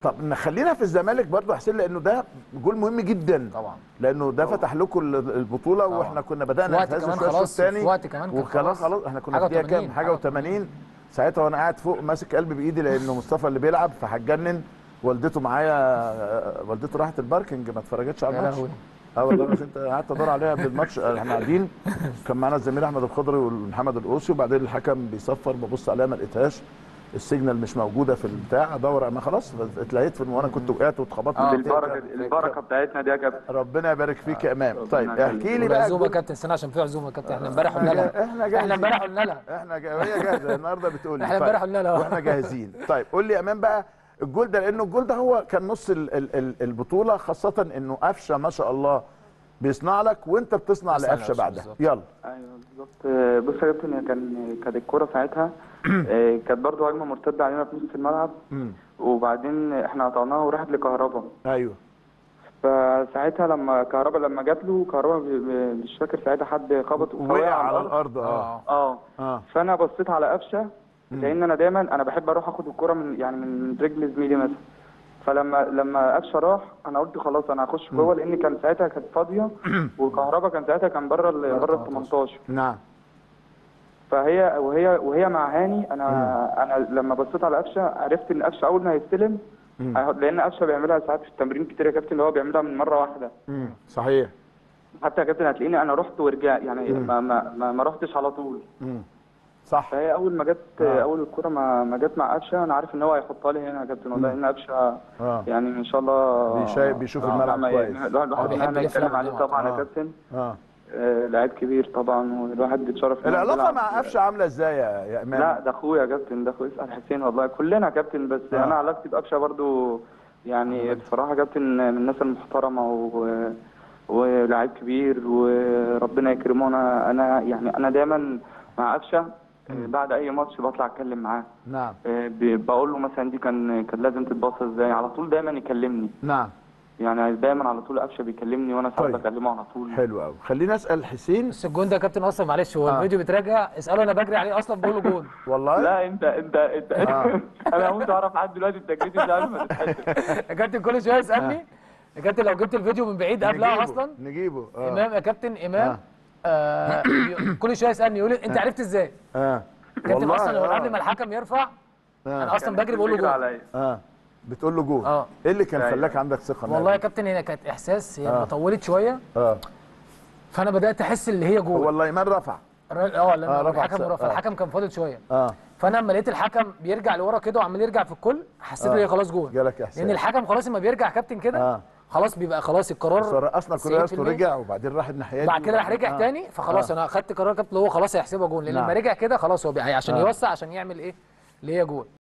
طب نخلينا في الزمالك برضه يا حسين لانه ده جول مهم جدا طبعا لانه ده فتح لكم ال- البطوله طبعا. واحنا كنا في بدانا وقت نتهز كمان شويه الشوط خلاص، الثاني في وقت كمان كان وخلاص خلاص. خلاص احنا كنا حاجة في دقيقه كام 80 حاجه و80 ساعتها وانا قاعد فوق ماسك قلبي بايدي لانه مصطفى اللي بيلعب فهتجنن والدته معايا آه، والدته راحت الباركنج ما اتفرجتش على يا الماتش لهوي. اه والله بس انت قعدت ادور عليها قبل الماتش آه، احنا قاعدين كان معانا الزميل احمد الخضري ومحمد القوسي وبعدين الحكم بيصفر ببص عليها ما لقيتهاش السيجنال مش موجوده في البتاع ادور ما خلاص اتلهيت في وانا كنت وقعت واتخبطت آه. مرتين. البركه البركه بتاعتنا دي يا كابتن ربنا يبارك فيك يا امام طيب ربنا احكي لي بقى والعزومه يا الجول- كابتن استنى عشان في عزومه يا كابتن احنا امبارح قلنا لها احنا جاهزين احنا امبارح قلنا لها احنا جا... هي جاهزه النهارده بتقول لي احنا امبارح قلنا لها. واحنا جاهزين طيب قول لي يا امام بقى الجول ده لانه الجول ده هو كان نص ال... ال... ال- البطوله خاصه انه قفشه ما شاء الله بيصنع لك وانت بتصنع بيصنع لقفشه لقفشة بعدها بالظبط. يلا ايوه بالظبط آه، بص يا كابتن هي كان كانت الكوره ساعتها آه، كانت برضو هجمه مرتده علينا في نص الملعب امم وبعدين احنا قطعناها وراحت لكهربا ايوه فساعتها لما كهربا لما جات له كهربا ب- ب- مش فاكر ساعتها حد خبطه وقع على الارض اه اه اه فانا بصيت على قفشه لان انا دايما انا بحب اروح اخد الكوره من يعني من من رجل زميلي مثلا فلما لما قفشه راح انا قلت خلاص انا هخش جوه لان كان ساعتها كانت فاضيه وكهربا كان ساعتها كان بره ال- بره ال 18 نعم فهي وهي وهي مع هاني انا انا لما بصيت على قفشه عرفت ان قفشه اول ما هيستلم هيحط- لان قفشه بيعملها ساعات في التمرين كتير يا كابتن اللي هو بيعملها من مره واحده امم صحيح حتى يا كابتن هتلاقيني انا رحت ورجعت يعني ما ما ما, ما رحتش على طول امم صح فهي اول ما جت آه. اول الكوره ما ما جت مع قفشه انا عارف ان هو هيحطها لي هنا يا كابتن والله ان قفشه اه يعني ان شاء الله بيشايف- بيشوف الملعب ما- كويس. الواحد الواحد بيحب مهما يلف يتكلم لقدام عليه على طبعا طول. يا كابتن اه آه، لعيب كبير طبعا والواحد بيتشرف إن هو العلاقه بيلعب. مع قفشه عامله ازاي يا يا امام لا ده اخويا يا كابتن ده اخويا اسال حسين والله كلنا يا كابتن بس آه. انا علاقتي بقفشه برضو يعني بصراحه يا كابتن من الناس المحترمه و... ولاعيب كبير وربنا يكرمه انا انا يعني انا دايما مع قفشه آه، بعد اي ماتش بطلع اتكلم معاه نعم آه، ب- بقول له مثلا دي كان كان لازم تتباصى ازاي على طول دايما يكلمني نعم يعني دايما على طول قفشه بيكلمني وانا ساعات طيب. بكلمه على طول حلو قوي خلينا اسال حسين بس الجون ده يا كابتن اصلا معلش هو آه. الفيديو بيتراجع اساله انا بجري عليه اصلا بقول له جون والله لا انت انت انت آه. انا هموت اعرف لحد دلوقتي انت جريت ازاي قبل ما تتحسب يا كابتن كل شويه يسالني يا كابتن لو جبت الفيديو من بعيد قبلها نجيبه- اصلا نجيبه اه امام يا كابتن امام آه ي- كل شويه يسالني يقول لي انت عرفت ازاي؟ اه كابتن اصلا آه. قبل ما الحكم يرفع انا اه اصلا بجري بقول له بيجري جون عليا. اه بتقول له جول اه. ايه اللي كان أيوة. خلاك عندك ثقه والله يا كابتن هنا كانت احساس هي لما طولت شويه اه فانا بدات احس اللي هي هو جول والله ايمان رفع الراجل- اه لما آه، رفع الحكم س- رفع آه. الحكم كان فاضل شويه اه فانا لما لقيت الحكم بيرجع لورا كده وعمال يرجع في الكل حسيت ان هي خلاص جول جالك إحساس. لان الحكم خلاص لما بيرجع كابتن كده آه. خلاص بيبقى خلاص القرار صار اصلا 90% كورياستو رجع وبعدين راح الناحيه دي بعد كده راح رجع آه. تاني فخلاص انا اخدت قرار كابتن اللي هو خلاص هيحسبها جول لان نعم. لما رجع كده خلاص هو بي- عشان آه. يوسع عشان يعمل ايه اللي هي جول